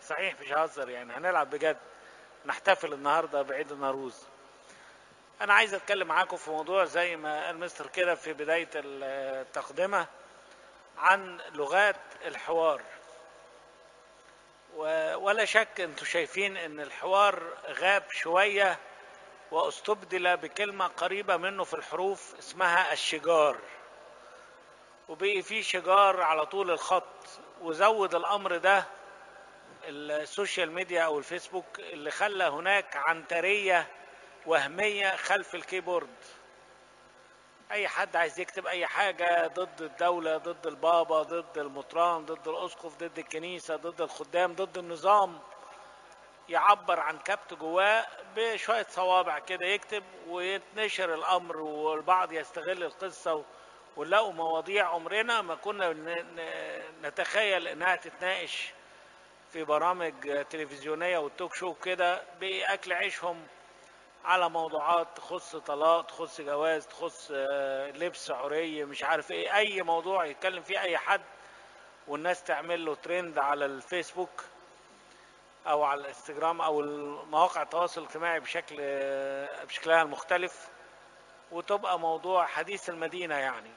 صحيح مش هزر يعني هنلعب بجد نحتفل النهارده بعيد النوروز انا عايز اتكلم معاكم في موضوع زي ما قال مستر كده في بدايه التقدمه عن لغات الحوار ولا شك انتوا شايفين ان الحوار غاب شويه واستبدل بكلمه قريبه منه في الحروف اسمها الشجار وبقي في شجار على طول الخط وزود الامر ده السوشيال ميديا او الفيسبوك اللي خلى هناك عنتريه وهميه خلف الكيبورد اي حد عايز يكتب اي حاجه ضد الدوله ضد البابا ضد المطران ضد الاسقف ضد الكنيسه ضد الخدام ضد النظام يعبر عن كبت جواه بشويه صوابع كده يكتب ويتنشر الامر والبعض يستغل القصه ونلاقوا مواضيع عمرنا ما كنا نتخيل انها تتناقش في برامج تلفزيونيه والتوك شو كده باكل عيشهم على موضوعات تخص طلاق تخص جواز تخص لبس عري مش عارف ايه اي موضوع يتكلم فيه اي حد والناس تعمل له ترند على الفيسبوك او على الانستجرام او مواقع التواصل الاجتماعي بشكل بشكلها المختلف وتبقى موضوع حديث المدينة يعني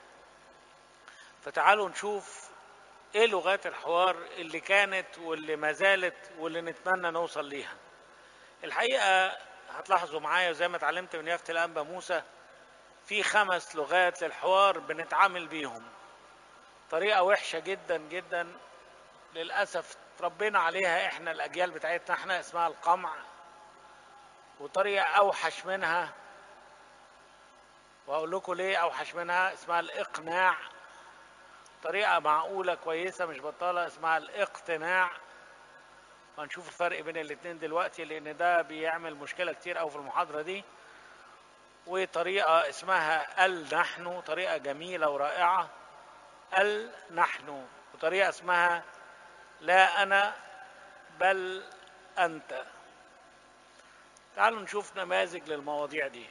فتعالوا نشوف ايه لغات الحوار اللي كانت واللي ما زالت واللي نتمنى نوصل ليها الحقيقة هتلاحظوا معايا زي ما اتعلمت من يافت الأنبا موسى في خمس لغات للحوار بنتعامل بيهم طريقة وحشة جدا جدا للأسف تربينا عليها احنا الأجيال بتاعتنا احنا اسمها القمع وطريقة أوحش منها وأقول لكم ليه أوحش منها اسمها الإقناع طريقة معقولة كويسة مش بطالة اسمها الاقتناع وهنشوف الفرق بين الاتنين دلوقتي لأن ده بيعمل مشكلة كتير أوي في المحاضرة دي وطريقة اسمها النحن طريقة جميلة ورائعة النحن وطريقة اسمها لا أنا بل أنت تعالوا نشوف نماذج للمواضيع دي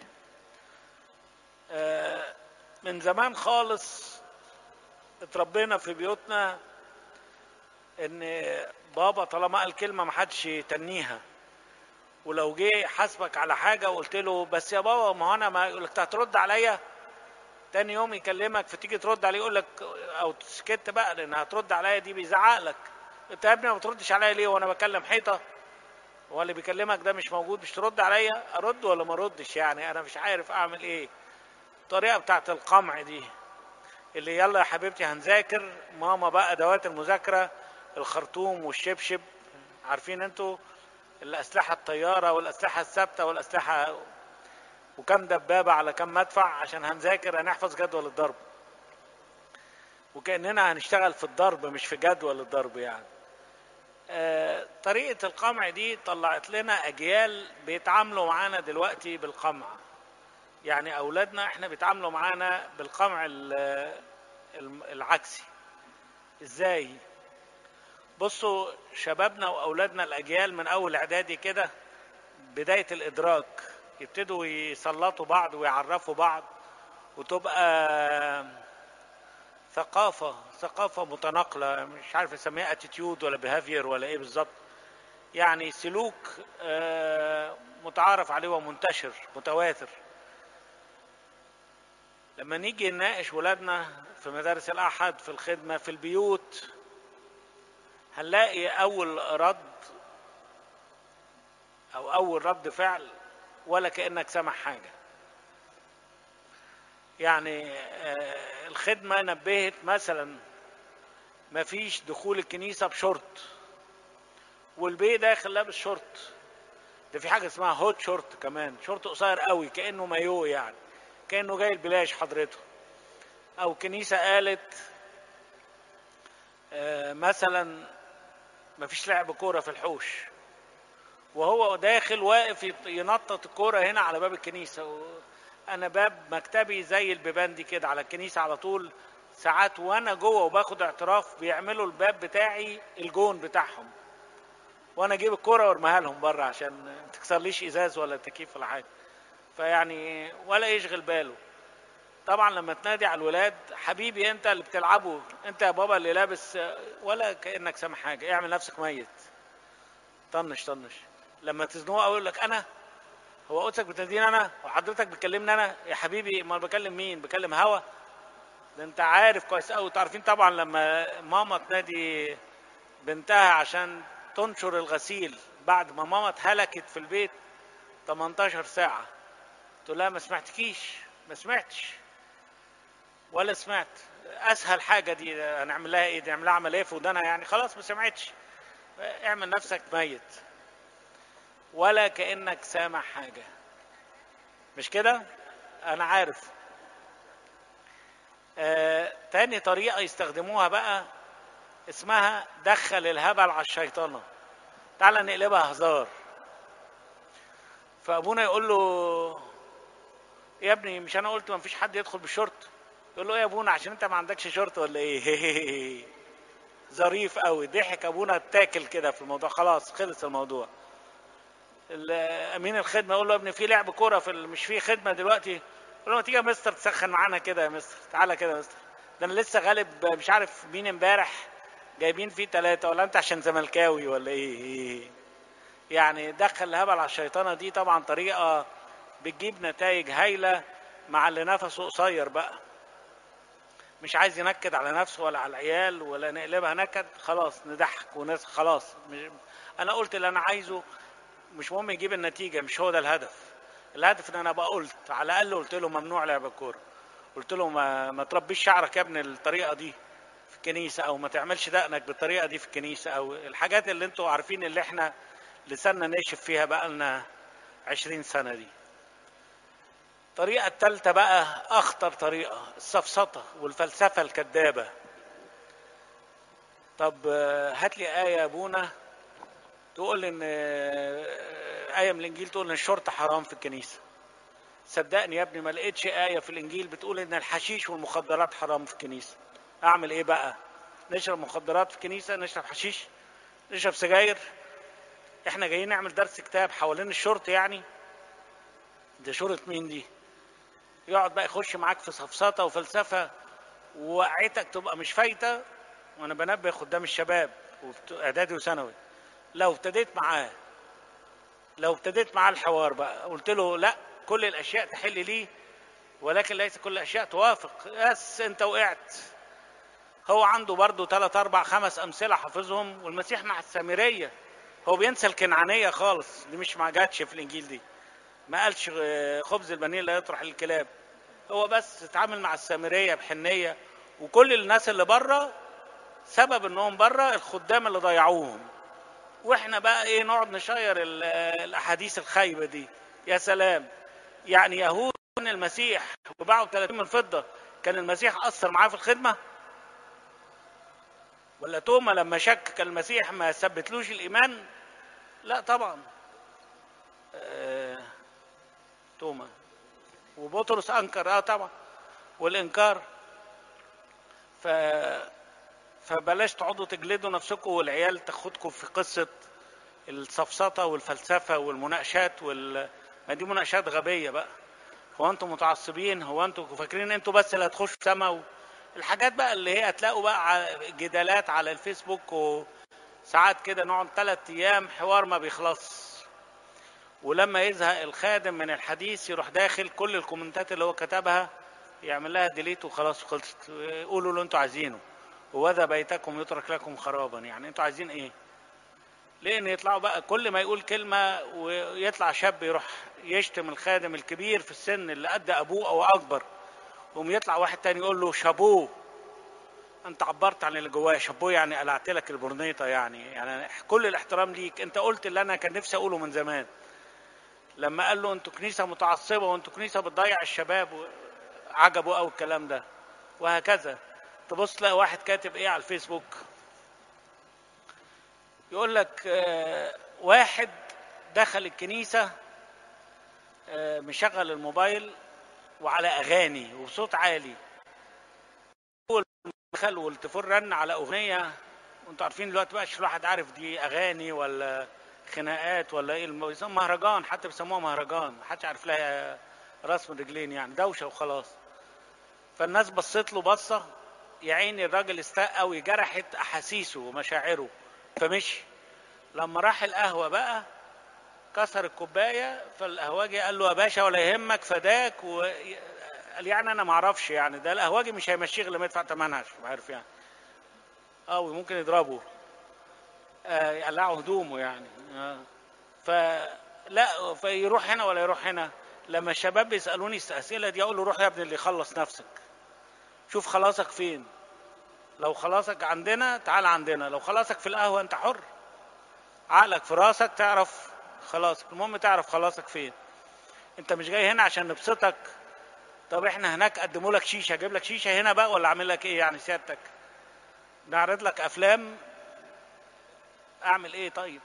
من زمان خالص اتربينا في بيوتنا ان بابا طالما قال كلمه ما حدش يتنيها ولو جه حاسبك على حاجه وقلت له بس يا بابا ما هو انا ما يقول لك هترد عليا تاني يوم يكلمك فتيجي ترد عليه يقول لك او سكت بقى لان هترد عليا دي بيزعق لك انت يا ابني ما بتردش عليا ليه وانا بكلم حيطه هو اللي بيكلمك ده مش موجود مش ترد عليا ارد ولا ما اردش يعني انا مش عارف اعمل ايه الطريقه بتاعت القمع دي اللي يلا يا حبيبتي هنذاكر ماما بقى ادوات المذاكره الخرطوم والشبشب عارفين انتوا الاسلحه الطياره والاسلحه الثابته والاسلحه وكم دبابه على كم مدفع عشان هنذاكر هنحفظ جدول الضرب وكاننا هنشتغل في الضرب مش في جدول الضرب يعني آه طريقه القمع دي طلعت لنا اجيال بيتعاملوا معانا دلوقتي بالقمع يعني اولادنا احنا بيتعاملوا معانا بالقمع العكسي ازاي بصوا شبابنا واولادنا الاجيال من اول اعدادي كده بدايه الادراك يبتدوا يسلطوا بعض ويعرفوا بعض وتبقى ثقافه ثقافه متناقله مش عارف اسميها اتيتيود ولا بيهافير ولا ايه بالظبط يعني سلوك متعارف عليه ومنتشر متواتر لما نيجي نناقش ولادنا في مدارس الأحد في الخدمة في البيوت هنلاقي أول رد أو أول رد فعل ولا كأنك سمع حاجة يعني الخدمة نبهت مثلا مفيش دخول الكنيسة بشورت والبي داخل لابس شورت ده في حاجة اسمها هوت شورت كمان شورت قصير قوي كأنه مايو يعني كانه جاي البلاش حضرته او كنيسه قالت آه مثلا مفيش لعب كوره في الحوش وهو داخل واقف ينطط الكوره هنا على باب الكنيسه انا باب مكتبي زي البيبان دي كده على الكنيسه على طول ساعات وانا جوه وباخد اعتراف بيعملوا الباب بتاعي الجون بتاعهم وانا اجيب الكوره وارميها لهم بره عشان ما تكسرليش ازاز ولا تكييف ولا حاجه فيعني ولا يشغل باله طبعا لما تنادي على الولاد حبيبي انت اللي بتلعبه انت يا بابا اللي لابس ولا كانك سامع حاجه اعمل نفسك ميت طنش طنش لما تزنقه اقول لك انا هو قدسك بتناديني انا وحضرتك بتكلمني انا يا حبيبي امال بكلم مين بكلم هوا ده انت عارف كويس قوي عارفين طبعا لما ماما تنادي بنتها عشان تنشر الغسيل بعد ما ماما اتهلكت في البيت 18 ساعة تقول لها ما سمعتكيش ما سمعتش ولا سمعت اسهل حاجة دي هنعمل لها ايه دي نعمل لها عملية في ودانها يعني خلاص ما سمعتش اعمل نفسك ميت ولا كأنك سامع حاجة مش كده انا عارف آه، تاني طريقة يستخدموها بقى اسمها دخل الهبل على الشيطانة تعال نقلبها هزار فابونا يقول له يا ابني مش انا قلت ما فيش حد يدخل بالشورت يقول له ايه يا ابونا عشان انت ما عندكش شورت ولا ايه ظريف قوي ضحك ابونا اتاكل كده في الموضوع خلاص خلص الموضوع امين الخدمه يقول له يا ابني في لعب كوره في ال- مش في خدمه دلوقتي يقول له ما تيجي يا مستر تسخن معانا كده يا مستر تعالى كده يا مستر ده انا لسه غالب مش عارف مين امبارح جايبين فيه ثلاثة ولا انت عشان زملكاوي ولا ايه يعني دخل الهبل على الشيطانة دي طبعا طريقة بتجيب نتائج هايلة مع اللي نفسه قصير بقى مش عايز ينكد على نفسه ولا على العيال ولا نقلبها نكد خلاص نضحك وناس خلاص مش انا قلت اللي انا عايزه مش مهم يجيب النتيجة مش هو ده الهدف الهدف ان انا بقى قلت على الاقل قلت له ممنوع لعب الكورة قلت له ما, ما تربيش شعرك يا ابني الطريقة دي في الكنيسة او ما تعملش دقنك بالطريقة دي في الكنيسة او الحاجات اللي انتوا عارفين اللي احنا لساننا ناشف فيها بقى لنا عشرين سنة دي الطريقة الثالثة بقى أخطر طريقة السفسطة والفلسفة الكذابة طب آه، هات لي آية يا أبونا تقول إن آه، آية من الإنجيل تقول إن الشرطة حرام في الكنيسة صدقني يا ابني ما لقيتش آية في الإنجيل بتقول إن الحشيش والمخدرات حرام في الكنيسة أعمل إيه بقى؟ نشرب مخدرات في الكنيسة نشرب حشيش نشرب سجاير إحنا جايين نعمل درس كتاب حوالين الشرطة يعني ده شرطة مين دي؟ يقعد بقى يخش معاك في سفسطه وفلسفه ووقعتك تبقى مش فايته وانا بنبه قدام الشباب وفي اعدادي وثانوي لو ابتديت معاه لو ابتديت معاه الحوار بقى قلت له لا كل الاشياء تحل لي ولكن ليس كل الاشياء توافق بس انت وقعت هو عنده برضه ثلاث اربع خمس امثله حافظهم والمسيح مع السامريه هو بينسى الكنعانيه خالص دي مش ما جاتش في الانجيل دي ما قالش آه، خبز البنين لا يطرح الكلاب هو بس اتعامل مع السامريه بحنيه وكل الناس اللي بره سبب انهم بره الخدام اللي ضيعوهم واحنا بقى ايه نقعد نشير ال- آه، الاحاديث الخايبه دي يا سلام يعني يهود من المسيح وباعوا 30 من فضه كان المسيح اثر معاه في الخدمه ولا توما لما شك كان المسيح ما ثبتلوش الايمان لا طبعا آه، توما وبطرس انكر اه طبعا والانكار ف فبلاش تقعدوا تجلدوا نفسكم والعيال تاخدكم في قصه السفسطه والفلسفه والمناقشات وال ما دي مناقشات غبيه بقى هو انتم متعصبين هو انتم فاكرين انتوا بس اللي هتخشوا سما و... الحاجات بقى اللي هي هتلاقوا بقى ع- جدالات على الفيسبوك وساعات كده نقعد ثلاث ايام حوار ما بيخلص ولما يزهق الخادم من الحديث يروح داخل كل الكومنتات اللي هو كتبها يعمل لها ديليت وخلاص خلصت قولوا اللي انتوا عايزينه وذا بيتكم يترك لكم خرابا يعني انتوا عايزين ايه لان يطلعوا بقى كل ما يقول كلمه ويطلع شاب يروح يشتم الخادم الكبير في السن اللي قد ابوه او اكبر ويقوم يطلع واحد تاني يقول له شابوه انت عبرت عن اللي جوايا شابوه يعني قلعت لك البرنيطه يعني يعني كل الاحترام ليك انت قلت اللي انا كان نفسي اقوله من زمان لما قال له انتوا كنيسه متعصبه وانتوا كنيسه بتضيع الشباب و- عجبه قوي الكلام ده وهكذا تبص تلاقي واحد كاتب ايه على الفيسبوك يقول لك آه، واحد دخل الكنيسه آه، مشغل الموبايل وعلى اغاني وبصوت عالي اول ما دخل والتليفون رن على اغنيه وانتوا عارفين دلوقتي بقاش الواحد عارف دي اغاني ولا خناقات ولا ايه الم- بيسموها مهرجان حتى بيسموها مهرجان محدش عارف لها راس من رجلين يعني دوشه وخلاص فالناس بصت له بصه يا عيني الراجل استاء قوي جرحت احاسيسه ومشاعره فمشي لما راح القهوة بقى كسر الكوباية فالقهواجي قال له يا باشا ولا يهمك فداك و... قال يعني انا ما اعرفش يعني ده القهواجي مش هيمشيه غير لما يدفع ثمنها مش عارف يعني اه وممكن يضربه آه يقلعوا هدومه يعني آه فلا فيروح هنا ولا يروح هنا لما الشباب بيسالوني الاسئله دي اقول له روح يا ابني اللي يخلص نفسك شوف خلاصك فين لو خلاصك عندنا تعال عندنا لو خلاصك في القهوه انت حر عقلك في راسك تعرف خلاص المهم تعرف خلاصك فين انت مش جاي هنا عشان نبسطك طب احنا هناك قدموا لك شيشه اجيب لك شيشه هنا بقى ولا اعمل لك ايه يعني سيادتك نعرض لك افلام اعمل ايه طيب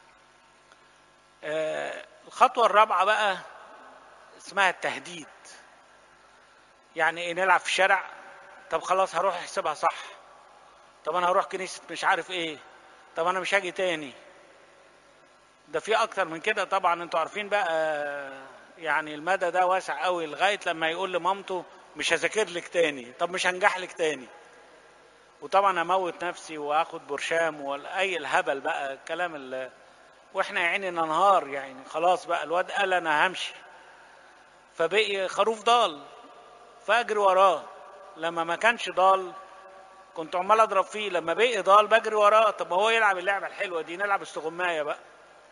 آه الخطوه الرابعه بقى اسمها التهديد يعني ايه نلعب في الشارع طب خلاص هروح احسبها صح طب انا هروح كنيسه مش عارف ايه طب انا مش هاجي تاني ده في اكتر من كده طبعا انتوا عارفين بقى يعني المدى ده واسع قوي لغايه لما يقول لمامته مش هذاكر لك تاني طب مش هنجح لك تاني وطبعا اموت نفسي واخد برشام واي الهبل بقى الكلام اللي واحنا يا عيني ننهار يعني خلاص بقى الواد قال انا همشي فبقي خروف ضال فاجري وراه لما ما كانش ضال كنت عمال اضرب فيه لما بقي ضال بجري وراه طب ما هو يلعب اللعبه الحلوه دي نلعب استغمايه بقى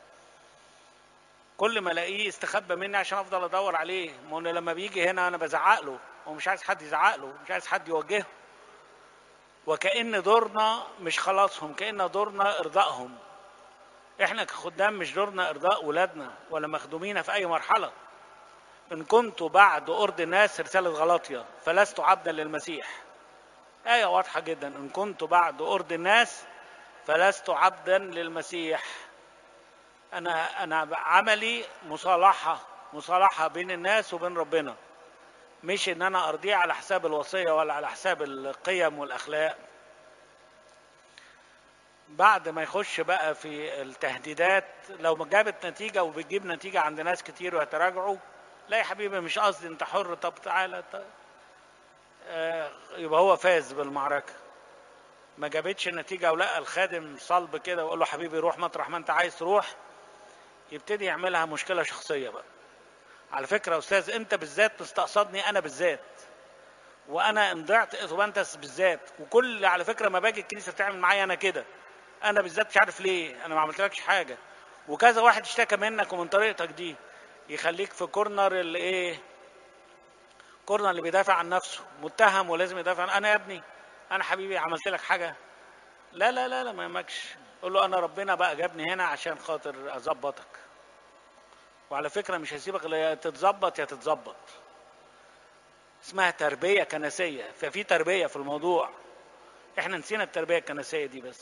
كل ما الاقيه يستخبى مني عشان افضل ادور عليه ما هو لما بيجي هنا انا بزعق له هو مش عايز حد يزعق له مش عايز حد يوجهه وكأن دورنا مش خلاصهم كأن دورنا ارضائهم احنا كخدام مش دورنا ارضاء ولادنا ولا مخدومين في اي مرحله ان كنت بعد ارض الناس رساله غلاطيا فلست عبدا للمسيح ايه واضحه جدا ان كنت بعد ارض الناس فلست عبدا للمسيح انا انا عملي مصالحه مصالحه بين الناس وبين ربنا مش ان انا ارضيه على حساب الوصيه ولا على حساب القيم والاخلاق بعد ما يخش بقى في التهديدات لو ما جابت نتيجه وبتجيب نتيجه عند ناس كتير ويتراجعوا لا يا حبيبي مش قصدي انت حر طب تعالى طب. آه يبقى هو فاز بالمعركه ما جابتش نتيجه ولقى الخادم صلب كده ويقول له حبيبي روح مطرح ما انت عايز تروح يبتدي يعملها مشكله شخصيه بقى على فكره يا استاذ انت بالذات تستقصدني انا بالذات وانا ان ضعت تبقى انت بالذات وكل على فكره ما باجي الكنيسه بتعمل معايا انا كده انا بالذات مش عارف ليه انا ما عملتلكش حاجه وكذا واحد اشتكى منك ومن طريقتك دي يخليك في كورنر اللي ايه كورنر اللي بيدافع عن نفسه متهم ولازم يدافع عن انا يا ابني انا حبيبي عملت لك حاجه لا لا لا لا ما يهمكش قول له انا ربنا بقى جابني هنا عشان خاطر اظبطك وعلى فكره مش هسيبك يا تتظبط يا تتظبط اسمها تربيه كنسيه ففي تربيه في الموضوع احنا نسينا التربيه الكنسيه دي بس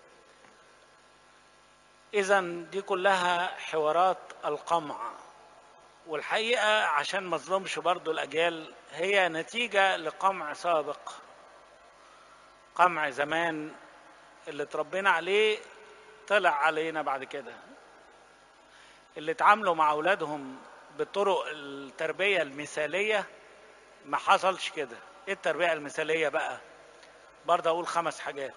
اذا دي كلها حوارات القمع والحقيقه عشان ما اظلمش برضو الاجيال هي نتيجه لقمع سابق قمع زمان اللي اتربينا عليه طلع علينا بعد كده اللي اتعاملوا مع اولادهم بطرق التربيه المثاليه ما حصلش كده ايه التربيه المثاليه بقى برضه اقول خمس حاجات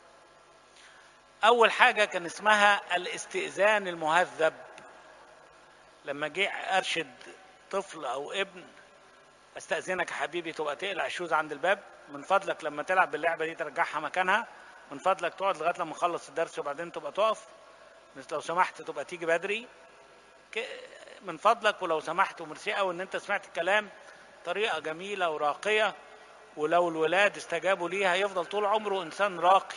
اول حاجه كان اسمها الاستئذان المهذب لما جه ارشد طفل او ابن استاذنك يا حبيبي تبقى تقلع الشوز عند الباب من فضلك لما تلعب باللعبه دي ترجعها مكانها من فضلك تقعد لغايه لما نخلص الدرس وبعدين تبقى تقف لو سمحت تبقى تيجي بدري من فضلك ولو سمحت وميرسي قوي ان انت سمعت الكلام طريقه جميله وراقيه ولو الولاد استجابوا ليها يفضل طول عمره انسان راقي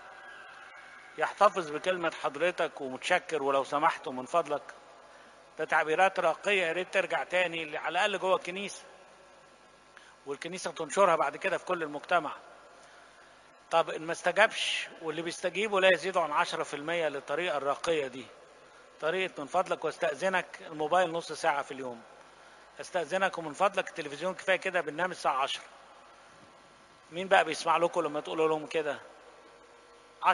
يحتفظ بكلمة حضرتك ومتشكر ولو سمحت ومن فضلك ده تعبيرات راقية يا ريت ترجع تاني على الأقل جوه الكنيسة والكنيسة تنشرها بعد كده في كل المجتمع طب إن ما استجابش واللي بيستجيبوا لا يزيدوا عن 10% للطريقة الراقية دي طريقة من فضلك واستأذنك الموبايل نص ساعة في اليوم استأذنك ومن فضلك التلفزيون كفاية كده بننام الساعة 10 مين بقى بيسمع لكم لما تقولوا لهم كده 10%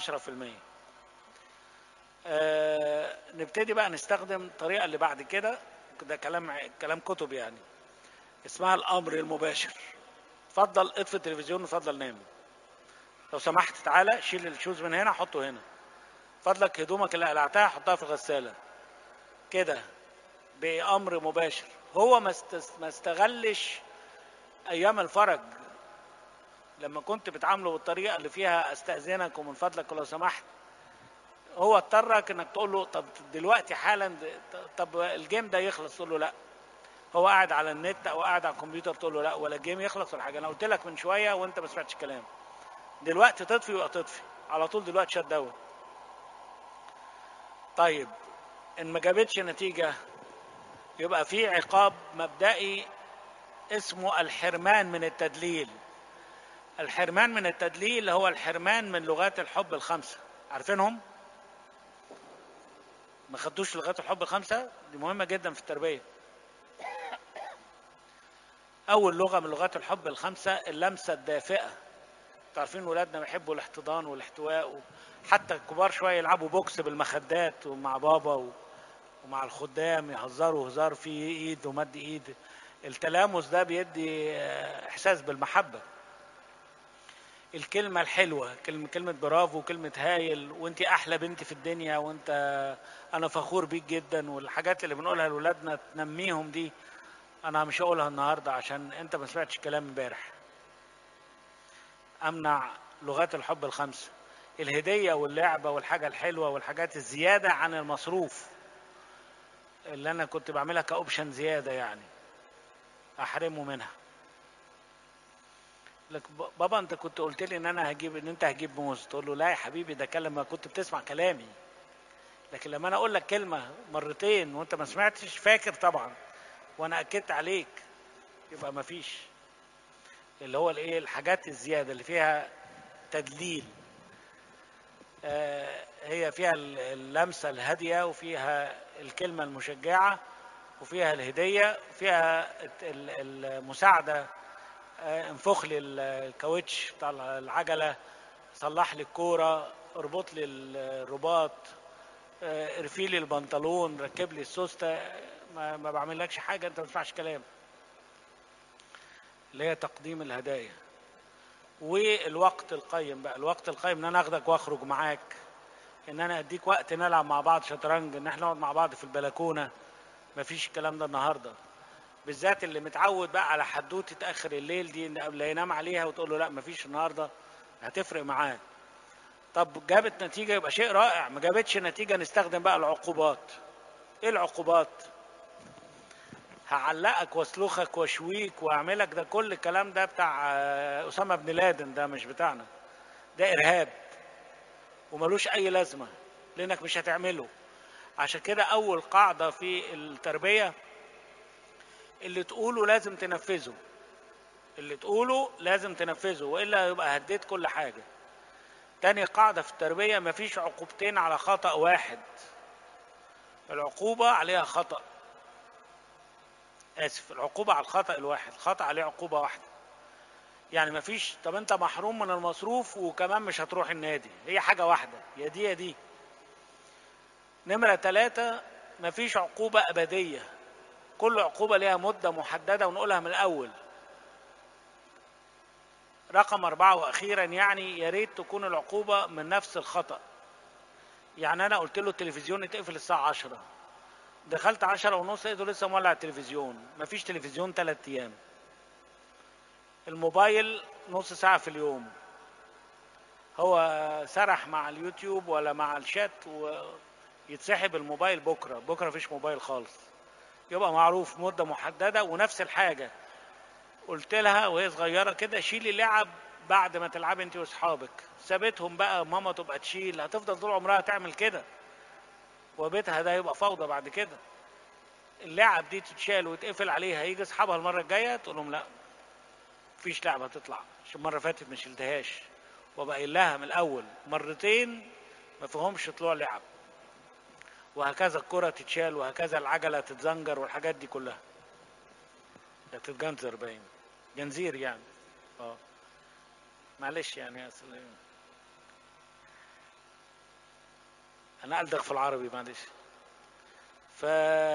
آه نبتدي بقى نستخدم الطريقة اللي بعد كده ده كلام كلام كتب يعني اسمها الأمر المباشر اتفضل اطفي التلفزيون واتفضل نام لو سمحت تعالى شيل الشوز من هنا حطه هنا فضلك هدومك اللي قلعتها حطها في الغساله كده بامر مباشر هو ما ما استغلش ايام الفرج لما كنت بتعامله بالطريقه اللي فيها استاذنك ومن فضلك لو سمحت هو اضطرك انك تقول له طب دلوقتي حالا طب الجيم ده يخلص تقول له لا هو قاعد على النت او قاعد على الكمبيوتر تقول له لا ولا الجيم يخلص ولا حاجه انا قلت لك من شويه وانت ما سمعتش كلام دلوقتي تطفي يبقى تطفي على طول دلوقتي شت داون طيب ان ما جابتش نتيجه يبقى في عقاب مبدئي اسمه الحرمان من التدليل الحرمان من التدليل هو الحرمان من لغات الحب الخمسه عارفينهم ما خدوش لغات الحب الخمسه دي مهمه جدا في التربيه اول لغه من لغات الحب الخمسه اللمسه الدافئه عارفين ولادنا بيحبوا الاحتضان والاحتواء حتى الكبار شويه يلعبوا بوكس بالمخدات ومع بابا ومع الخدام يهزروا هزار فيه ايد ومد ايد التلامس ده بيدي احساس بالمحبه الكلمه الحلوه كلمه كلمه برافو كلمه هايل وانت احلى بنت في الدنيا وانت انا فخور بيك جدا والحاجات اللي بنقولها لاولادنا تنميهم دي انا مش هقولها النهارده عشان انت ما سمعتش كلام امبارح امنع لغات الحب الخمسه الهديه واللعبه والحاجه الحلوه والحاجات الزياده عن المصروف اللي انا كنت بعملها كاوبشن زياده يعني احرمه منها لك بابا انت كنت قلت لي ان انا هجيب ان انت هجيب موز تقول له لا يا حبيبي ده كلام ما كنت بتسمع كلامي لكن لما انا اقول لك كلمه مرتين وانت ما سمعتش فاكر طبعا وانا اكدت عليك يبقى ما فيش اللي هو الايه الحاجات الزياده اللي فيها تدليل آه هي فيها اللمسه الهاديه وفيها الكلمه المشجعه وفيها الهديه وفيها المساعده آه انفخ لي الكاوتش بتاع العجله صلح لي الكوره اربط لي الرباط آه ارفي لي البنطلون ركب لي السوسته ما, ما بعملكش حاجه انت ما تسمعش كلام اللي هي تقديم الهدايا والوقت القيم بقى الوقت القيم ان انا اخدك واخرج معاك ان انا اديك وقت نلعب مع بعض شطرنج ان احنا نقعد مع بعض في البلكونه مفيش الكلام ده النهارده بالذات اللي متعود بقى على حدوته اخر الليل دي قبل ينام عليها وتقول له لا مفيش النهارده هتفرق معاه طب جابت نتيجه يبقى شيء رائع ما جابتش نتيجه نستخدم بقى العقوبات ايه العقوبات هعلقك واسلخك واشويك واعملك ده كل الكلام ده بتاع اسامه بن لادن ده مش بتاعنا ده ارهاب وملوش اي لازمه لانك مش هتعمله عشان كده اول قاعده في التربيه اللي تقوله لازم تنفذه اللي تقوله لازم تنفذه والا يبقى هديت كل حاجه تاني قاعده في التربيه مفيش عقوبتين على خطا واحد العقوبه عليها خطأ اسف العقوبه على الخطا الواحد الخطا عليه عقوبه واحده يعني ما فيش طب انت محروم من المصروف وكمان مش هتروح النادي هي حاجه واحده يا دي يا دي نمره ثلاثة ما فيش عقوبه ابديه كل عقوبه ليها مده محدده ونقولها من الاول رقم أربعة وأخيرا يعني يا ريت تكون العقوبة من نفس الخطأ يعني أنا قلت له التلفزيون يتقفل الساعة عشرة دخلت عشرة ونص لقيته لسه مولع التلفزيون مفيش تلفزيون تلات أيام الموبايل نص ساعة في اليوم هو سرح مع اليوتيوب ولا مع الشات ويتسحب الموبايل بكرة بكرة مفيش موبايل خالص يبقى معروف مدة محددة ونفس الحاجة قلت لها وهي صغيرة كده شيلي لعب بعد ما تلعبي انت واصحابك سابتهم بقى ماما تبقى تشيل هتفضل طول عمرها تعمل كده وبيتها ده يبقى فوضى بعد كده اللعب دي تتشال ويتقفل عليها يجي اصحابها المره الجايه تقول لهم لا مفيش لعبه تطلع عشان المره فاتت ما شلتهاش وابقى قايل لها من الاول مرتين ما فيهمش طلوع لعب وهكذا الكره تتشال وهكذا العجله تتزنجر والحاجات دي كلها تتجنزر باين جنزير يعني اه معلش يعني يا سلام انا الدغ في العربي معلش ف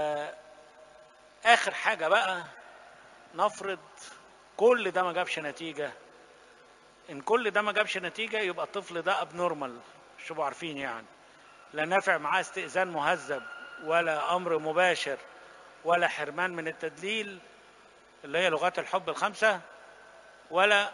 اخر حاجه بقى نفرض كل ده ما جابش نتيجه ان كل ده ما جابش نتيجه يبقى الطفل ده ابنورمال شو عارفين يعني لا نافع معاه استئذان مهذب ولا امر مباشر ولا حرمان من التدليل اللي هي لغات الحب الخمسه ولا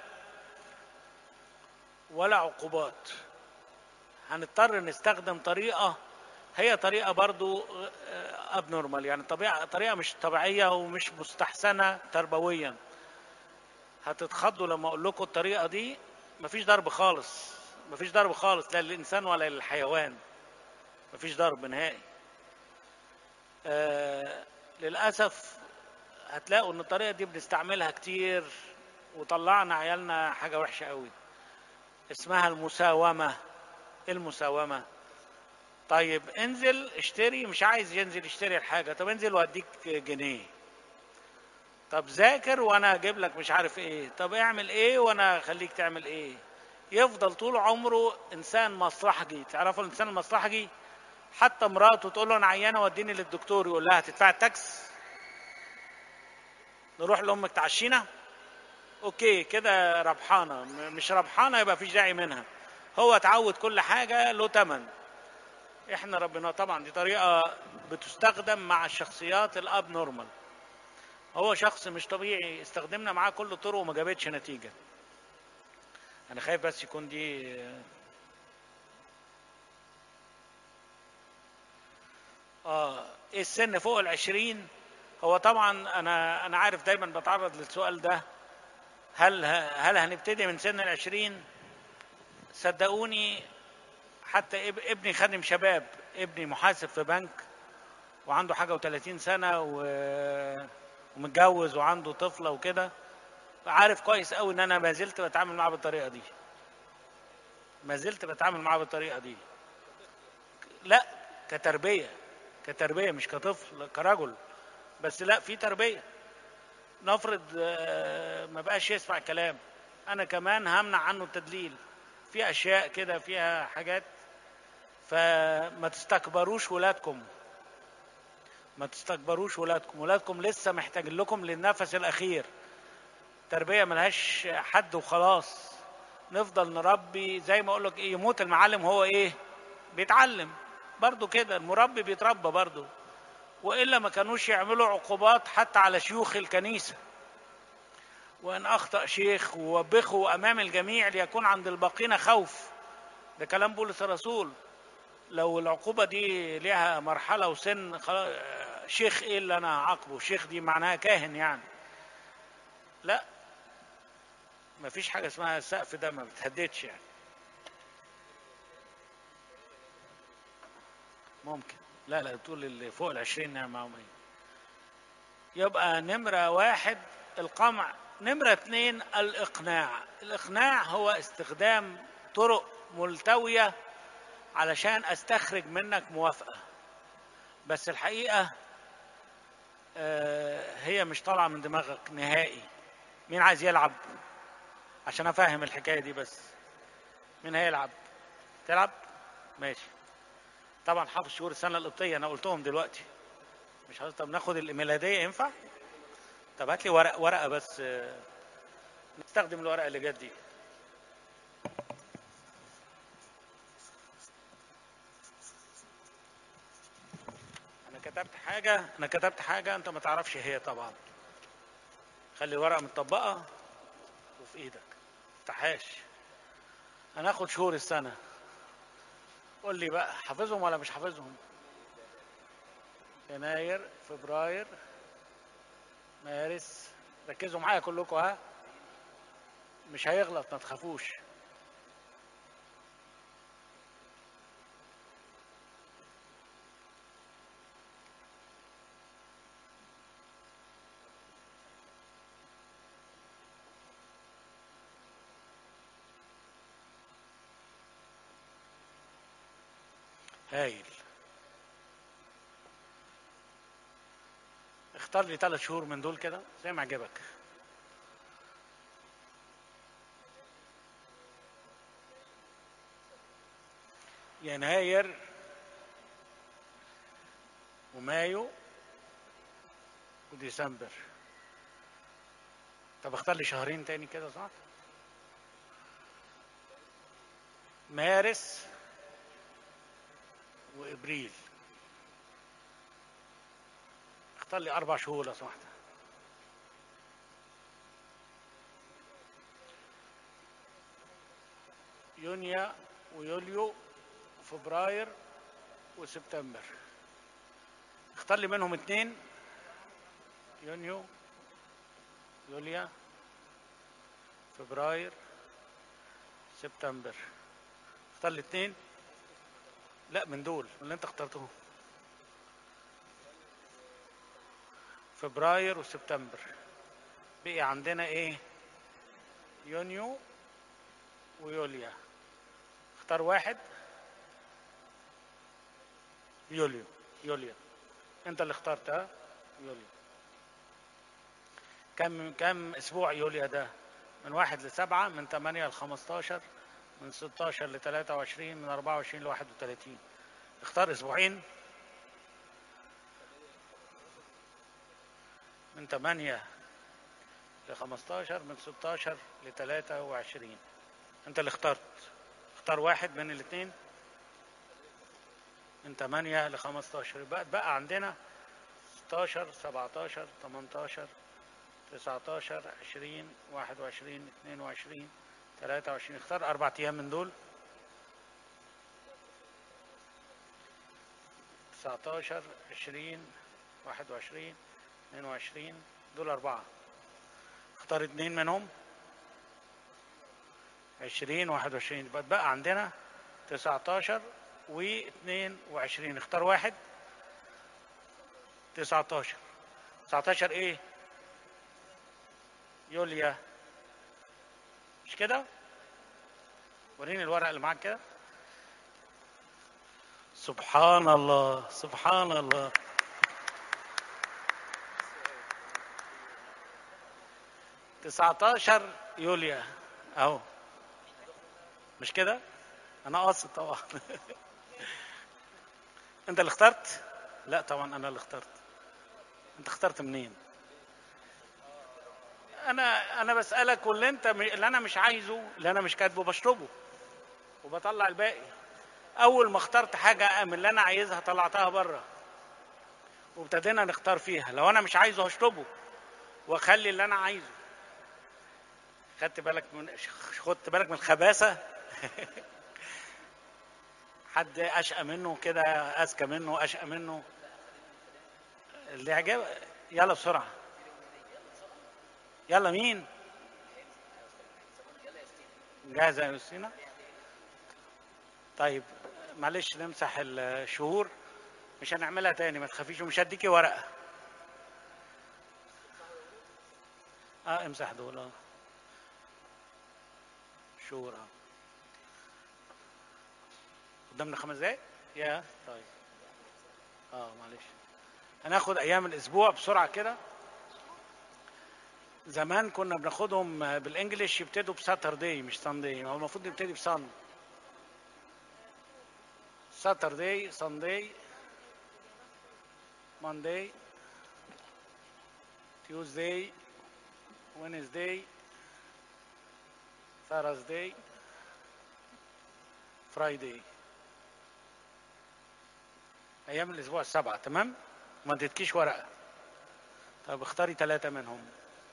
ولا عقوبات هنضطر نستخدم طريقه هي طريقه برضو اب نورمال يعني طبيعه طريقه مش طبيعيه ومش مستحسنه تربويا هتتخضوا لما اقول لكم الطريقه دي مفيش ضرب خالص مفيش ضرب خالص لا للانسان ولا للحيوان مفيش ضرب نهائي آه للاسف هتلاقوا ان الطريقه دي بنستعملها كتير وطلعنا عيالنا حاجه وحشه قوي اسمها المساومه المساومه طيب انزل اشتري مش عايز ينزل يشتري الحاجه طب انزل واديك جنيه طب ذاكر وانا اجيب لك مش عارف ايه طب اعمل ايه وانا اخليك تعمل ايه يفضل طول عمره انسان مصلحجي تعرفوا الانسان المصلحجي حتى مراته تقول له انا عيانه وديني للدكتور يقول لها هتدفع التاكس نروح لامك تعشينا اوكي كده ربحانه مش ربحانه يبقى فيش داعي منها هو اتعود كل حاجه له ثمن احنا ربنا طبعا دي طريقه بتستخدم مع الشخصيات الاب نورمال هو شخص مش طبيعي استخدمنا معاه كل الطرق وما جابتش نتيجه انا خايف بس يكون دي اه ايه السن فوق العشرين هو طبعا انا انا عارف دايما بتعرض للسؤال ده هل هل هنبتدي من سن العشرين صدقوني حتى ابني خادم شباب ابني محاسب في بنك وعنده حاجة و30 سنة و... ومتجوز وعنده طفلة وكده عارف كويس قوي ان انا ما زلت بتعامل معاه بالطريقة دي ما زلت بتعامل معاه بالطريقة دي لا كتربية كتربية مش كطفل كرجل بس لا في تربية نفرض ما بقاش يسمع كلام انا كمان همنع عنه التدليل في اشياء كده فيها حاجات فما تستكبروش ولادكم ما تستكبروش ولادكم ولادكم لسه محتاج لكم للنفس الاخير تربيه ملهاش حد وخلاص نفضل نربي زي ما اقول لك ايه يموت المعلم هو ايه بيتعلم برضو كده المربي بيتربى برضو والا ما كانوش يعملوا عقوبات حتى على شيوخ الكنيسه وان اخطا شيخ ووبخه امام الجميع ليكون عند الباقين خوف ده كلام بولس الرسول لو العقوبه دي ليها مرحله وسن شيخ ايه اللي انا هعاقبه شيخ دي معناها كاهن يعني لا ما فيش حاجه اسمها السقف ده ما بتهددش يعني ممكن لا لا تقول اللي فوق العشرين نعمة عمية يبقى نمرة واحد القمع نمرة اثنين الإقناع الإقناع هو استخدام طرق ملتوية علشان أستخرج منك موافقة بس الحقيقة هي مش طالعة من دماغك نهائي مين عايز يلعب عشان أفهم الحكاية دي بس مين هيلعب تلعب ماشي طبعا حافظ شهور السنة القبطية أنا قلتهم دلوقتي مش عايز طب ناخد الميلادية ينفع؟ طب هات لي ورق ورقة بس نستخدم الورقة اللي جت دي أنا كتبت حاجة أنا كتبت حاجة أنت ما تعرفش هي طبعا خلي الورقة متطبقة وفي إيدك تحاش هناخد شهور السنة قول لي بقى حافظهم ولا مش حافظهم يناير فبراير مارس ركزوا معايا كلكم ها مش هيغلط ما تخافوش هايل اختار لي ثلاث شهور من دول كده زي ما عجبك يناير ومايو وديسمبر طب اختار لي شهرين تاني كده صح مارس وابريل اختار لي اربع شهور لو سمحت يونيو ويوليو وفبراير وسبتمبر اختار لي منهم اتنين يونيو يوليا فبراير سبتمبر اختار لي اتنين لا من دول من اللي انت اخترتهم فبراير وسبتمبر بقي عندنا ايه يونيو ويوليا اختار واحد يوليو يوليا انت اللي اخترت ها يوليو كم كم اسبوع يوليا ده من واحد لسبعة من ثمانية لخمستاشر من ستاشر لتلاتة وعشرين من أربعة وعشرين لواحد وتلاتين اختار أسبوعين من ثمانية لخمستاشر من ستاشر لتلاتة وعشرين انت اللي اخترت اختار واحد من الاثنين من 8 ل 15 يبقى بقى عندنا 16 17 18 19 20 21 22 23 اختار اربع ايام من دول 19 20 21 22 دول اربعه اختار اثنين منهم 20 21 يبقى بقى عندنا 19 و22 اختار واحد 19 19 ايه يوليا مش كده وريني الورق اللي معاك كده سبحان الله سبحان الله تسعتاشر يوليا اهو مش كده انا قاصد طبعا انت اللي اخترت لا طبعا انا اللي اخترت انت اخترت منين انا انا بسالك واللي انت اللي انا مش عايزه اللي انا مش كاتبه بشربه وبطلع الباقي اول ما اخترت حاجه من اللي انا عايزها طلعتها بره وابتدينا نختار فيها لو انا مش عايزه هشربه واخلي اللي انا عايزه خدت بالك من خدت بالك من الخباثه حد اشقى منه كده اذكى منه اشقى منه اللي عجب يلا بسرعه يلا مين جاهزه يا يوسينا طيب معلش نمسح الشهور مش هنعملها تاني ما تخافيش ومش هديكي ورقه اه امسح دول اه شهور اه قدامنا خمس دقايق يا طيب اه معلش هناخد ايام الاسبوع بسرعه كده زمان كنا بناخدهم بالانجلش يبتدوا بساتردي مش ساندي هو المفروض نبتدي بسان ساتردي ساندي ماندي تيوزداي وينزداي ثارزداي فرايداي ايام الاسبوع السبعه تمام ما اديتكيش ورقه طب اختاري ثلاثه منهم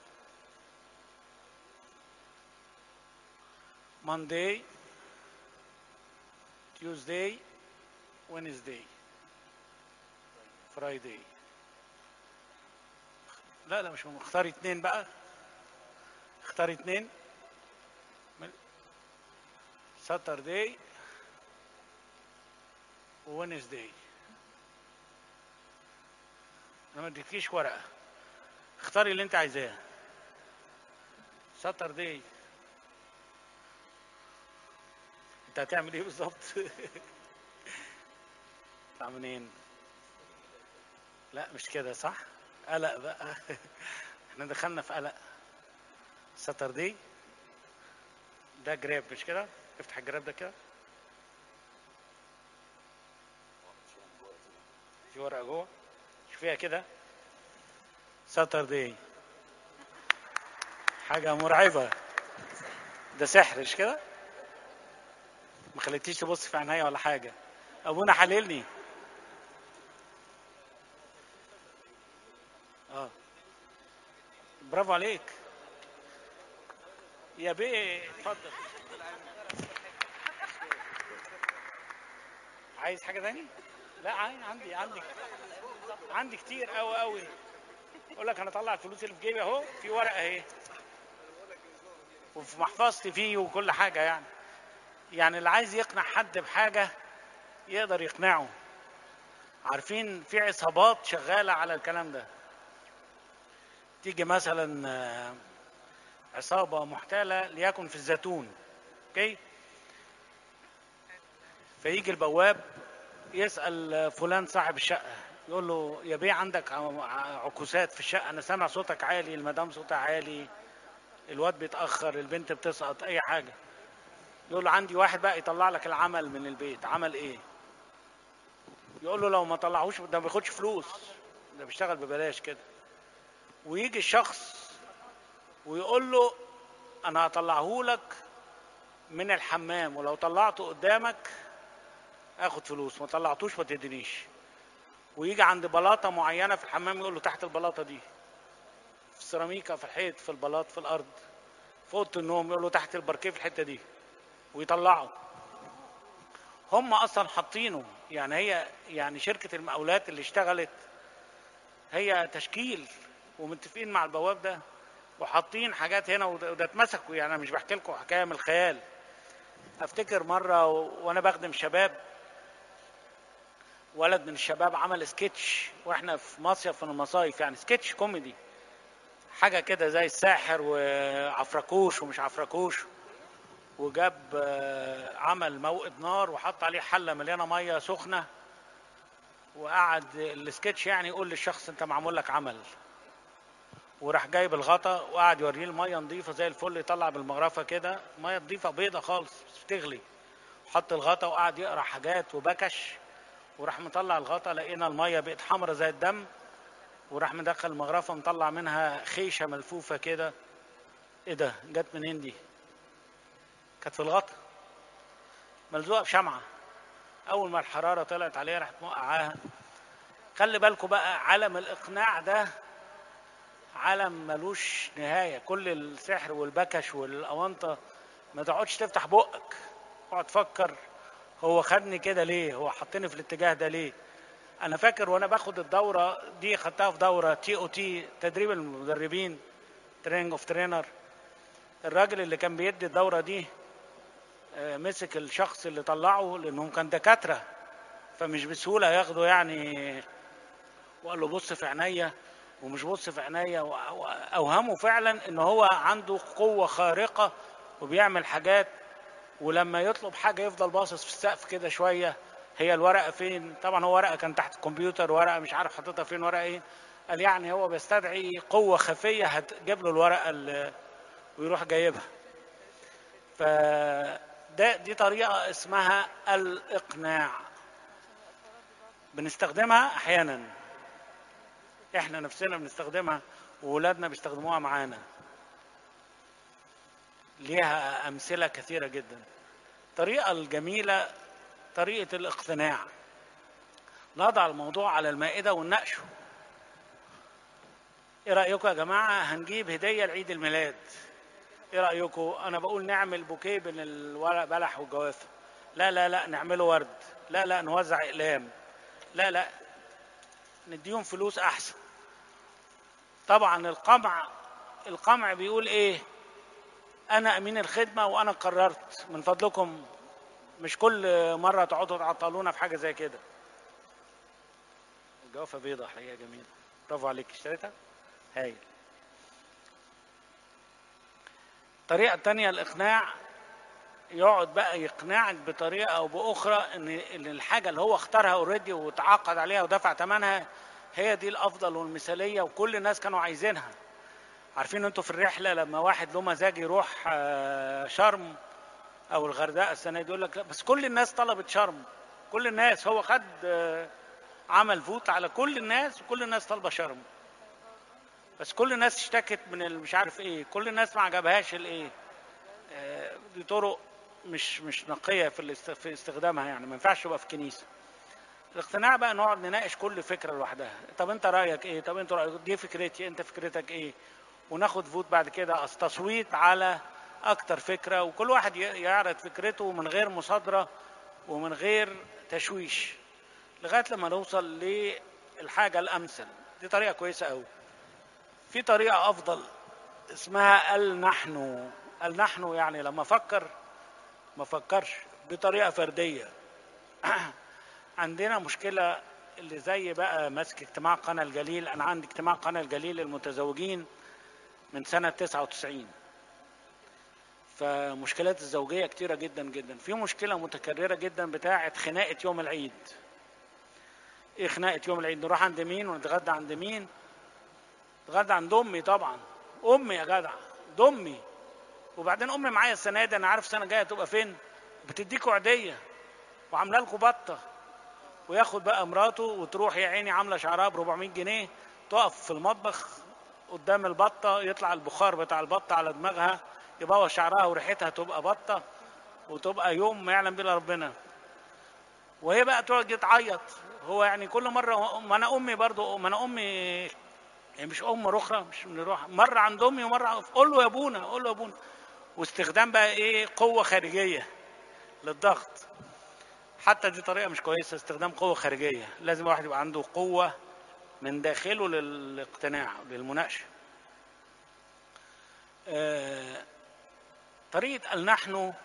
Monday, Tuesday, Wednesday, Friday. لا لا مش مهم اختاري اتنين بقى اختاري اتنين ساتردي ووينزداي انا ما اديتكيش ورقه اختاري اللي انت عايزاه ساتردي انت هتعمل ايه بالظبط بتاع منين لا مش كده صح قلق بقى احنا دخلنا في قلق ساتردي ده جراب مش كده افتح الجراب ده كده في ورقه جوه شوفيها كده ساتردي حاجه مرعبه ده سحر مش كده ما خليتيش تبص في عينيا ولا حاجه ابونا حللني اه برافو عليك يا بيه اتفضل عايز حاجه تاني لا عايز عندي عندي عندي كتير قوي قوي اقول لك انا اطلع الفلوس اللي في جيبي اهو في ورقه اهي وفي محفظتي فيه وكل حاجه يعني يعني اللي عايز يقنع حد بحاجه يقدر يقنعه عارفين في عصابات شغاله على الكلام ده تيجي مثلا آه، عصابه محتاله ليكن في الزيتون اوكي فيجي البواب يسال فلان صاحب الشقه يقول له يا بيه عندك عكوسات في الشقه انا سامع صوتك عالي المدام صوتها عالي الواد بيتاخر البنت بتسقط اي حاجه يقول له عندي واحد بقى يطلع لك العمل من البيت عمل ايه يقول له لو ما طلعهوش ده ما بياخدش فلوس ده بيشتغل ببلاش كده ويجي الشخص ويقول له انا هطلعه لك من الحمام ولو طلعته قدامك اخد فلوس ما طلعتوش ما تدينيش ويجي عند بلاطه معينه في الحمام يقول له تحت البلاطه دي في السيراميكا في الحيط في البلاط في الارض في اوضه النوم يقول له تحت الباركيه في الحته دي ويطلعه هم اصلا حاطينه يعني هي يعني شركه المقاولات اللي اشتغلت هي تشكيل ومتفقين مع البواب ده وحاطين حاجات هنا وده وده اتمسكوا يعني انا مش بحكي لكم حكايه من الخيال افتكر مره و- وانا بخدم شباب ولد من الشباب عمل سكتش واحنا في مصيف من المصايف يعني سكتش كوميدي حاجه كده زي الساحر وعفركوش ومش عفركوش وجاب آه، عمل موقد نار وحط عليه حله مليانه ميه سخنه وقعد السكتش يعني يقول للشخص انت معمول لك عمل وراح جايب الغطا وقعد يوريه الميه نظيفه زي الفل يطلع بالمغرفه كده ميه نظيفه بيضه خالص بس بتغلي حط الغطا وقعد يقرا حاجات وبكش وراح مطلع الغطا لقينا الميه بقت حمرا زي الدم وراح مدخل المغرفه مطلع منها خيشه ملفوفه كده ايه ده جت منين دي كانت في الغطا ملزوقه بشمعه اول ما الحراره طلعت عليها راحت موقعاها خلي بالكم بقى علم الاقناع ده علم ملوش نهايه كل السحر والبكش والاونطه ما تقعدش تفتح بقك اقعد تفكر هو خدني كده ليه هو حطني في الاتجاه ده ليه انا فاكر وانا باخد الدوره دي خدتها في دوره تي او تي تدريب المدربين تريننج اوف ترينر الراجل اللي كان بيدي الدوره دي آه، مسك الشخص اللي طلعه لانهم كان دكاتره فمش بسهوله ياخدوا يعني وقال له بص في عينيا ومش بص في عينيا وأ- واوهمه فعلا ان هو عنده قوه خارقه وبيعمل حاجات ولما يطلب حاجه يفضل باصص في السقف كده شويه هي الورقه فين طبعا هو ورقه كان تحت الكمبيوتر ورقه مش عارف حاططها فين ورقه ايه قال يعني هو بيستدعي قوه خفيه هتجيب له الورقه اللي ويروح جايبها ف ده دي طريقه اسمها الاقناع بنستخدمها احيانا احنا نفسنا بنستخدمها وولادنا بيستخدموها معانا ليها امثله كثيره جدا الطريقه الجميله طريقه الاقتناع نضع الموضوع على المائده ونناقشه ايه رايكم يا جماعه هنجيب هديه لعيد الميلاد ايه رايكم انا بقول نعمل بوكيه بين الورق بلح والجوافه لا لا لا نعمله ورد لا لا نوزع اقلام لا لا نديهم فلوس احسن طبعا القمع القمع بيقول ايه انا امين الخدمه وانا قررت من فضلكم مش كل مره تقعدوا تعطلونا في حاجه زي كده الجوافه بيضة حقيقه جميله برافو عليك اشتريتها هايل الطريقه الثانيه الاقناع يقعد بقى يقنعك بطريقه او باخرى ان ان الحاجه اللي هو اختارها اوريدي وتعاقد عليها ودفع ثمنها هي دي الافضل والمثاليه وكل الناس كانوا عايزينها عارفين انتوا في الرحله لما واحد له مزاج يروح آه، شرم او الغردقه السنه دي يقول لك لا بس كل الناس طلبت شرم كل الناس هو خد آه، عمل فوت على كل الناس وكل الناس طالبه شرم بس كل الناس اشتكت من ال- مش عارف ايه كل الناس ما عجبهاش الايه آه، دي طرق مش مش نقيه في الاست- في استخدامها يعني ما ينفعش تبقى في كنيسه الاقتناع بقى نقعد نناقش كل فكره لوحدها طب انت رايك ايه طب انت رايك دي فكرتي انت فكرتك ايه وناخد فوت بعد كده تصويت على اكتر فكره وكل واحد يعرض فكرته من غير مصادره ومن غير تشويش لغايه لما نوصل للحاجه الامثل دي طريقه كويسه قوي في طريقه افضل اسمها النحن النحن يعني لما افكر ما افكرش بطريقه فرديه عندنا مشكله اللي زي بقى ماسك اجتماع قنا الجليل انا عندي اجتماع قنا الجليل للمتزوجين من سنه 99 فمشكلات الزوجيه كتيره جدا جدا في مشكله متكرره جدا بتاعه خناقه يوم العيد ايه خناقه يوم العيد نروح عند مين ونتغدى عند مين نتغدى عند امي طبعا امي يا جدع ده امي وبعدين امي معايا السنه دي انا عارف السنه الجايه تبقى فين بتديكوا عيديه وعامله لكم بطه وياخد بقى مراته وتروح يا عيني عامله شعرها ب 400 جنيه تقف في المطبخ قدام البطه يطلع البخار بتاع البطه على دماغها يبوظ شعرها وريحتها تبقى بطه وتبقى يوم ما يعلم به ربنا وهي بقى تقعد تعيط هو يعني كل مره ما انا امي برضو ما انا امي يعني مش ام اخرى مش بنروح مره عند امي ومره قول له يا ابونا قول له يا ابونا واستخدام بقى ايه قوه خارجيه للضغط حتى دي طريقه مش كويسه استخدام قوه خارجيه لازم الواحد يبقى عنده قوه من داخله للاقتناع للمناقشه آه طريقه النحن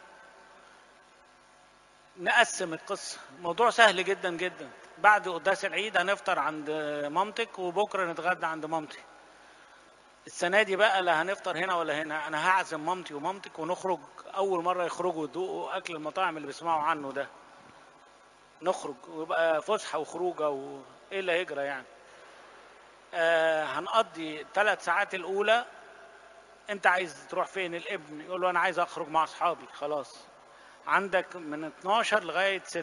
نقسم القصه موضوع سهل جدا جدا بعد قداس العيد هنفطر عند مامتك وبكره نتغدى عند مامتي السنه دي بقى لا هنفطر هنا ولا هنا انا هعزم مامتي ومامتك ونخرج اول مره يخرجوا يدوقوا اكل المطاعم اللي بيسمعوا عنه ده نخرج ويبقى فسحه وخروجه وايه اللي هيجرى يعني آه هنقضي ثلاث ساعات الاولى انت عايز تروح فين الابن يقول له انا عايز اخرج مع اصحابي خلاص عندك من 12 لغايه 6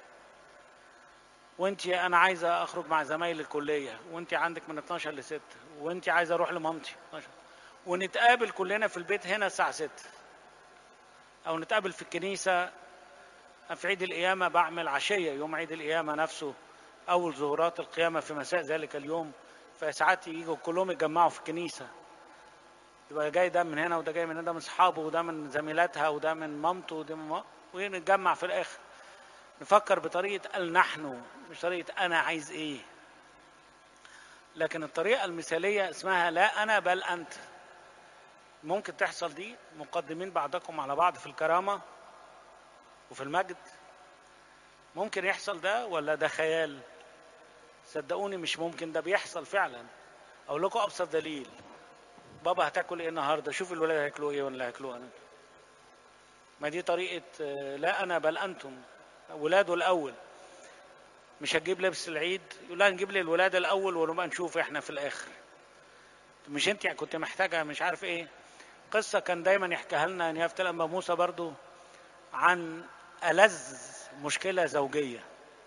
وانت انا عايزه اخرج مع زمايل الكليه وانت عندك من 12 ل 6 وانت عايزه اروح لمامتي ونتقابل كلنا في البيت هنا الساعه 6 او نتقابل في الكنيسه في عيد القيامه بعمل عشيه يوم عيد القيامه نفسه اول ظهورات القيامه في مساء ذلك اليوم فساعات يجوا كلهم يتجمعوا في الكنيسه يبقى جاي ده من هنا وده جاي من هنا ده من اصحابه وده من زميلاتها وده من مامته وده من ونتجمع في الاخر نفكر بطريقة النحن مش طريقة أنا عايز إيه لكن الطريقة المثالية اسمها لا أنا بل أنت ممكن تحصل دي مقدمين بعضكم على بعض في الكرامة وفي المجد ممكن يحصل ده ولا ده خيال صدقوني مش ممكن ده بيحصل فعلا اقول لكم ابسط دليل بابا هتاكل ايه النهارده شوف الولاد هياكلوا ايه ولا هياكلوا انا ما دي طريقه لا انا بل انتم ولاده الاول مش هتجيب لبس العيد يقول لها نجيب لي الولاد الاول ونبقى نشوف احنا في الاخر مش انت كنت محتاجه مش عارف ايه قصه كان دايما يحكيها لنا نيافه الانبا موسى برضو عن ألذ مشكله زوجيه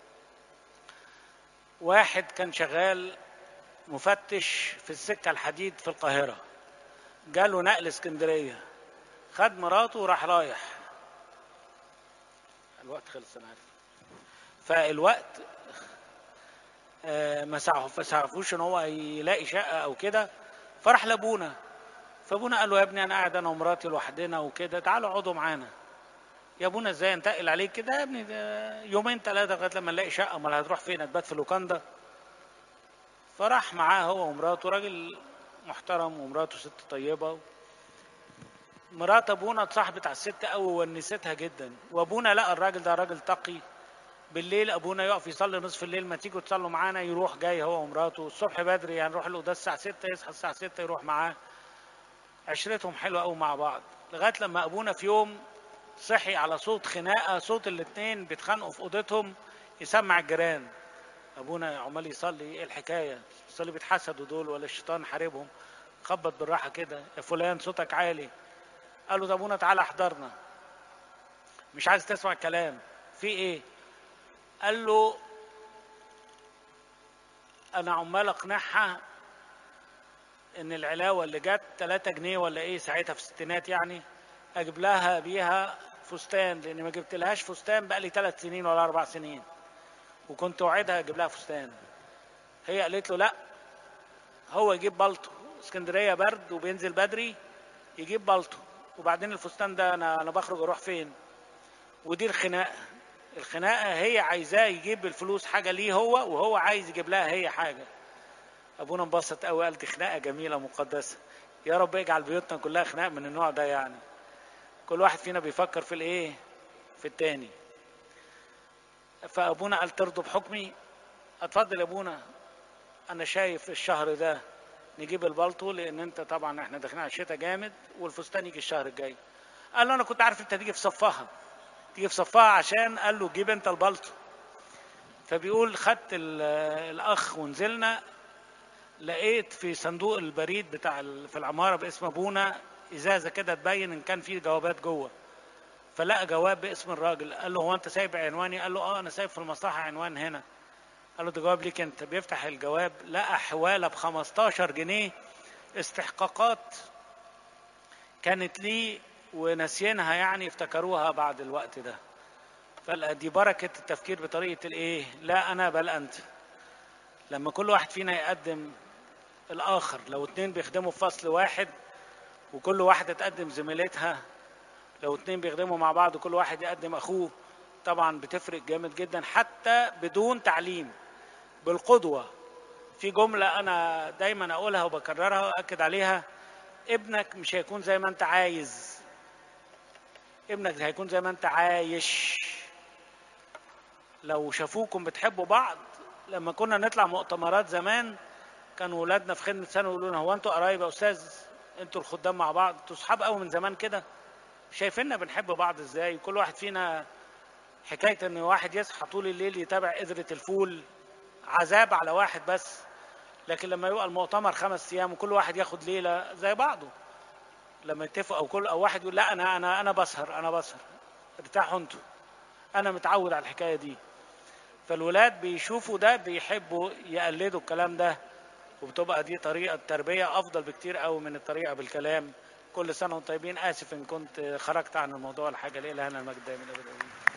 واحد كان شغال مفتش في السكه الحديد في القاهره جاله نقل اسكندريه خد مراته وراح رايح الوقت خلص انا عارف فالوقت آه ما سعفوش ان هو يلاقي شقه او كده فراح لابونا فابونا قال له يا ابني انا قاعد انا ومراتي لوحدنا وكده تعالوا اقعدوا معانا يا ابونا ازاي انتقل عليك كده يا ابني ده يومين ثلاثه لغايه لما نلاقي شقه امال هتروح فين هتبات في لوكاندا فراح معاه هو ومراته راجل محترم ومراته ست طيبه مرات ابونا اتصاحبت على الست قوي ونستها جدا وابونا لقى الراجل ده راجل تقي بالليل ابونا يقف يصلي نصف الليل ما تيجوا تصلوا معانا يروح جاي هو ومراته الصبح بدري هنروح يعني القداس الساعه 6 يصحى الساعه 6 يروح معاه عشرتهم حلوه قوي مع بعض لغايه لما ابونا في يوم صحي على صوت خناقه صوت الاثنين بيتخانقوا في اوضتهم يسمع الجيران ابونا عمال يصلي ايه الحكايه يصلي بيتحسدوا دول ولا الشيطان حاربهم خبط بالراحه كده يا فلان صوتك عالي قال له ده ابونا تعالى احضرنا مش عايز تسمع الكلام في ايه قال له انا عمال اقنعها ان العلاوه اللي جت 3 جنيه ولا ايه ساعتها في الستينات يعني اجيب لها بيها فستان لان ما جبت لهاش فستان بقى لي ثلاث سنين ولا اربع سنين وكنت وعدها اجيب لها فستان هي قالت له لا هو يجيب بلطو اسكندريه برد وبينزل بدري يجيب بلطو وبعدين الفستان ده انا انا بخرج اروح فين ودي الخناقه الخناقه هي عايزاه يجيب الفلوس حاجه ليه هو وهو عايز يجيب لها هي حاجه ابونا انبسط قوي قال دي خناقه جميله مقدسه يا رب اجعل بيوتنا كلها خناق من النوع ده يعني كل واحد فينا بيفكر في الايه في التاني فابونا قال ترضوا بحكمي اتفضل يا ابونا انا شايف الشهر ده نجيب البلطو لان انت طبعا احنا داخلين على الشتاء جامد والفستان يجي الشهر الجاي قال له انا كنت عارف انت تيجي في صفها تيجي في صفها عشان قال له جيب انت البلطو فبيقول خدت الاخ ونزلنا لقيت في صندوق البريد بتاع في العماره باسم ابونا ازازه كده تبين ان كان في جوابات جوه فلقى جواب باسم الراجل قال له هو انت سايب عنواني قال له اه انا سايب في المصلحه عنوان هنا قال له ده جواب ليك انت بيفتح الجواب لقى حواله ب 15 جنيه استحقاقات كانت لي وناسينها يعني افتكروها بعد الوقت ده فقال دي بركه التفكير بطريقه الايه لا انا بل انت لما كل واحد فينا يقدم الاخر لو اتنين بيخدموا في فصل واحد وكل واحده تقدم زميلتها لو اتنين بيخدموا مع بعض وكل واحد يقدم اخوه طبعا بتفرق جامد جدا حتى بدون تعليم بالقدوة في جملة أنا دايما أقولها وبكررها وأكد عليها ابنك مش هيكون زي ما أنت عايز ابنك هيكون زي ما أنت عايش لو شافوكم بتحبوا بعض لما كنا نطلع مؤتمرات زمان كانوا ولادنا في خدمة سنة يقولوا لنا هو أنتوا قرايب يا أستاذ أنتوا الخدام مع بعض أنتوا صحاب قوي من زمان كده شايفيننا بنحب بعض ازاي كل واحد فينا حكاية ان واحد يصحى طول الليل يتابع قدرة الفول عذاب على واحد بس لكن لما يبقى المؤتمر خمس ايام وكل واحد ياخد ليلة زي بعضه لما يتفق او كل او واحد يقول لا انا انا انا بسهر انا بسهر ارتاحوا انتوا انا متعود على الحكاية دي فالولاد بيشوفوا ده بيحبوا يقلدوا الكلام ده وبتبقى دي طريقة تربية افضل بكتير قوي من الطريقة بالكلام كل سنة وانتم طيبين آسف إن كنت خرجت عن الموضوع الحاجة ليه لهنا المجد دائما أبدا